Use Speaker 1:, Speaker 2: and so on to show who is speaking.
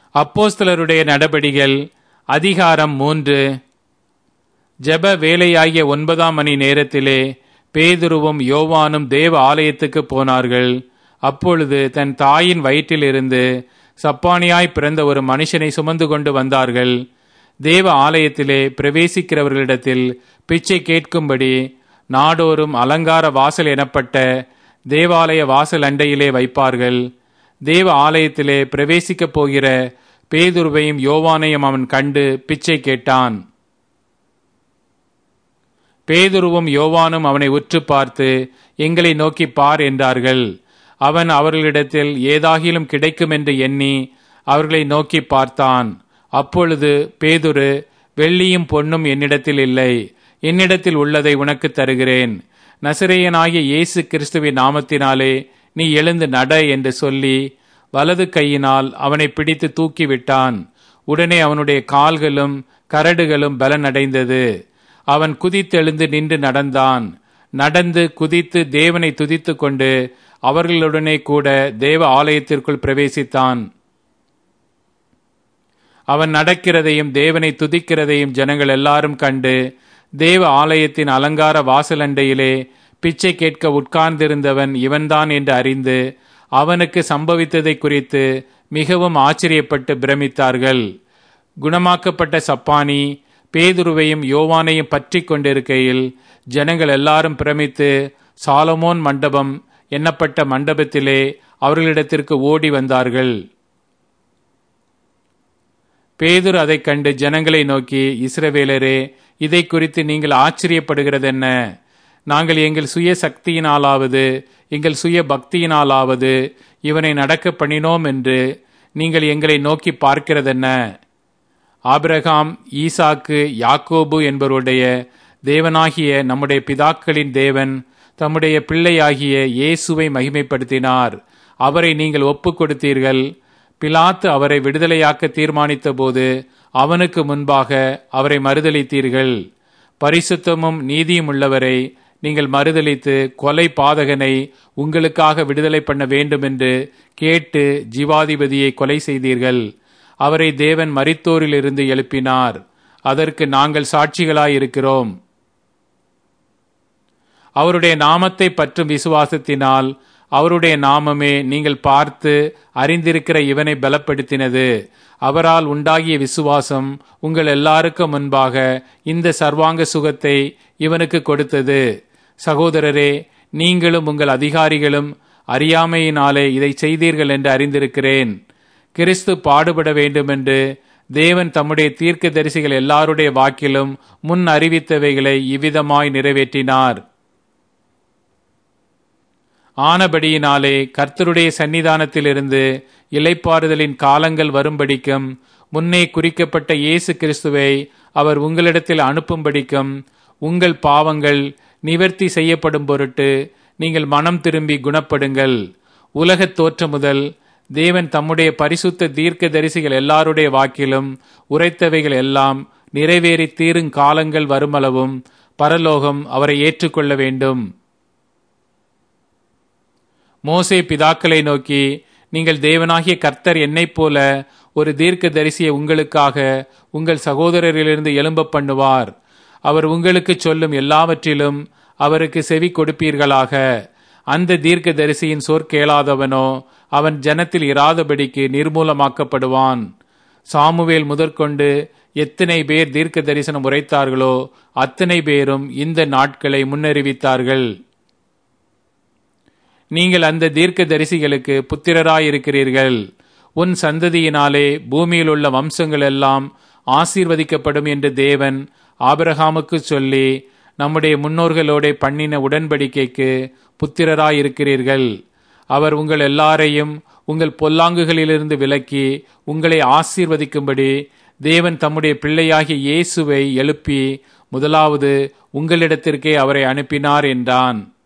Speaker 1: அப்போஸ்தலருடைய நடபடிகள் அதிகாரம் மூன்று ஜெப வேலையாகிய ஒன்பதாம் மணி நேரத்திலே பேதுருவும் யோவானும் தேவ ஆலயத்துக்கு போனார்கள் அப்பொழுது தன் தாயின் வயிற்றிலிருந்து சப்பானியாய் பிறந்த ஒரு மனுஷனை சுமந்து கொண்டு வந்தார்கள் தேவ ஆலயத்திலே பிரவேசிக்கிறவர்களிடத்தில் பிச்சை கேட்கும்படி நாடோறும் அலங்கார வாசல் எனப்பட்ட தேவாலய வாசல் அண்டையிலே வைப்பார்கள் தேவ ஆலயத்திலே பிரவேசிக்கப் போகிற பேதுருவையும் யோவானையும் அவன் கண்டு பிச்சை கேட்டான் பேதுருவும் யோவானும் அவனை உற்று பார்த்து எங்களை நோக்கி பார் என்றார்கள் அவன் அவர்களிடத்தில் ஏதாகிலும் கிடைக்கும் என்று எண்ணி அவர்களை நோக்கி பார்த்தான் அப்பொழுது பேதுரு வெள்ளியும் பொன்னும் என்னிடத்தில் இல்லை என்னிடத்தில் உள்ளதை உனக்கு தருகிறேன் நசிரேயனாகிய இயேசு கிறிஸ்துவின் நாமத்தினாலே நீ எழுந்து நட என்று சொல்லி வலது கையினால் அவனை பிடித்து தூக்கிவிட்டான் உடனே அவனுடைய கால்களும் கரடுகளும் பலனடைந்தது அவன் குதித்தெழுந்து நின்று நடந்தான் நடந்து குதித்து தேவனை துதித்து கொண்டு அவர்களுடனே கூட தேவ ஆலயத்திற்குள் பிரவேசித்தான் அவன் நடக்கிறதையும் தேவனை துதிக்கிறதையும் ஜனங்கள் எல்லாரும் கண்டு தேவ ஆலயத்தின் அலங்கார வாசலண்டையிலே பிச்சை கேட்க உட்கார்ந்திருந்தவன் இவன்தான் என்று அறிந்து அவனுக்கு சம்பவித்ததை குறித்து மிகவும் ஆச்சரியப்பட்டு பிரமித்தார்கள் குணமாக்கப்பட்ட சப்பானி பேதுருவையும் யோவானையும் பற்றி கொண்டிருக்கையில் ஜனங்கள் எல்லாரும் பிரமித்து சாலமோன் மண்டபம் எண்ணப்பட்ட மண்டபத்திலே அவர்களிடத்திற்கு ஓடி வந்தார்கள் பேதுரு அதைக் கண்டு ஜனங்களை நோக்கி இஸ்ரவேலரே இதை குறித்து நீங்கள் ஆச்சரியப்படுகிறதென்ன நாங்கள் எங்கள் சுய சக்தியினாலாவது எங்கள் சுய பக்தியினாலாவது இவனை நடக்க பண்ணினோம் என்று நீங்கள் எங்களை நோக்கி பார்க்கிறதென்ன ஆபிரகாம் ஈசாக்கு யாக்கோபு என்பவருடைய தேவனாகிய நம்முடைய பிதாக்களின் தேவன் தம்முடைய பிள்ளையாகிய இயேசுவை மகிமைப்படுத்தினார் அவரை நீங்கள் ஒப்பு கொடுத்தீர்கள் பிலாத்து அவரை விடுதலையாக்க தீர்மானித்த போது அவனுக்கு முன்பாக அவரை மறுதளித்தீர்கள் பரிசுத்தமும் நீதியும் உள்ளவரை நீங்கள் மறுதளித்து கொலை பாதகனை உங்களுக்காக விடுதலை பண்ண வேண்டும் என்று கேட்டு ஜீவாதிபதியை கொலை செய்தீர்கள் அவரை தேவன் மரித்தோரிலிருந்து எழுப்பினார் அதற்கு நாங்கள் சாட்சிகளாயிருக்கிறோம் அவருடைய நாமத்தை பற்றும் விசுவாசத்தினால் அவருடைய நாமமே நீங்கள் பார்த்து அறிந்திருக்கிற இவனை பலப்படுத்தினது அவரால் உண்டாகிய விசுவாசம் உங்கள் எல்லாருக்கும் முன்பாக இந்த சர்வாங்க சுகத்தை இவனுக்கு கொடுத்தது சகோதரரே நீங்களும் உங்கள் அதிகாரிகளும் அறியாமையினாலே இதை செய்தீர்கள் என்று அறிந்திருக்கிறேன் கிறிஸ்து பாடுபட வேண்டுமென்று தேவன் தம்முடைய தீர்க்க தரிசிகள் எல்லாருடைய வாக்கிலும் முன் அறிவித்தவைகளை இவ்விதமாய் நிறைவேற்றினார் ஆனபடியினாலே கர்த்தருடைய சன்னிதானத்திலிருந்து இலைப்பாறுதலின் காலங்கள் வரும்படிக்கும் முன்னே குறிக்கப்பட்ட இயேசு கிறிஸ்துவை அவர் உங்களிடத்தில் அனுப்பும்படிக்கும் உங்கள் பாவங்கள் நிவர்த்தி செய்யப்படும் பொருட்டு நீங்கள் மனம் திரும்பி குணப்படுங்கள் உலகத் தோற்ற முதல் தேவன் தம்முடைய பரிசுத்த தீர்க்க தரிசிகள் எல்லாருடைய வாக்கிலும் உரைத்தவைகள் எல்லாம் நிறைவேறி தீரும் காலங்கள் வருமளவும் பரலோகம் அவரை ஏற்றுக்கொள்ள வேண்டும் மோசே பிதாக்களை நோக்கி நீங்கள் தேவனாகிய கர்த்தர் என்னைப் போல ஒரு தீர்க்க தரிசியை உங்களுக்காக உங்கள் சகோதரரிலிருந்து எழும்ப பண்ணுவார் அவர் உங்களுக்கு சொல்லும் எல்லாவற்றிலும் அவருக்கு செவி கொடுப்பீர்களாக அந்த தீர்க்க தரிசியின் சொற் கேளாதவனோ அவன் ஜனத்தில் இராதபடிக்கு நிர்மூலமாக்கப்படுவான் சாமுவேல் முதற்கொண்டு எத்தனை பேர் தீர்க்க தரிசனம் உரைத்தார்களோ அத்தனை பேரும் இந்த நாட்களை முன்னறிவித்தார்கள் நீங்கள் அந்த தீர்க்க தரிசிகளுக்கு புத்திரராயிருக்கிறீர்கள் உன் சந்ததியினாலே பூமியில் உள்ள வம்சங்கள் எல்லாம் ஆசீர்வதிக்கப்படும் என்று தேவன் ஆபிரகாமுக்கு சொல்லி நம்முடைய முன்னோர்களோட பண்ணின உடன்படிக்கைக்கு புத்திரராயிருக்கிறீர்கள் அவர் உங்கள் எல்லாரையும் உங்கள் பொல்லாங்குகளிலிருந்து விலக்கி உங்களை ஆசீர்வதிக்கும்படி தேவன் தம்முடைய பிள்ளையாகிய இயேசுவை எழுப்பி முதலாவது உங்களிடத்திற்கே அவரை அனுப்பினார் என்றான்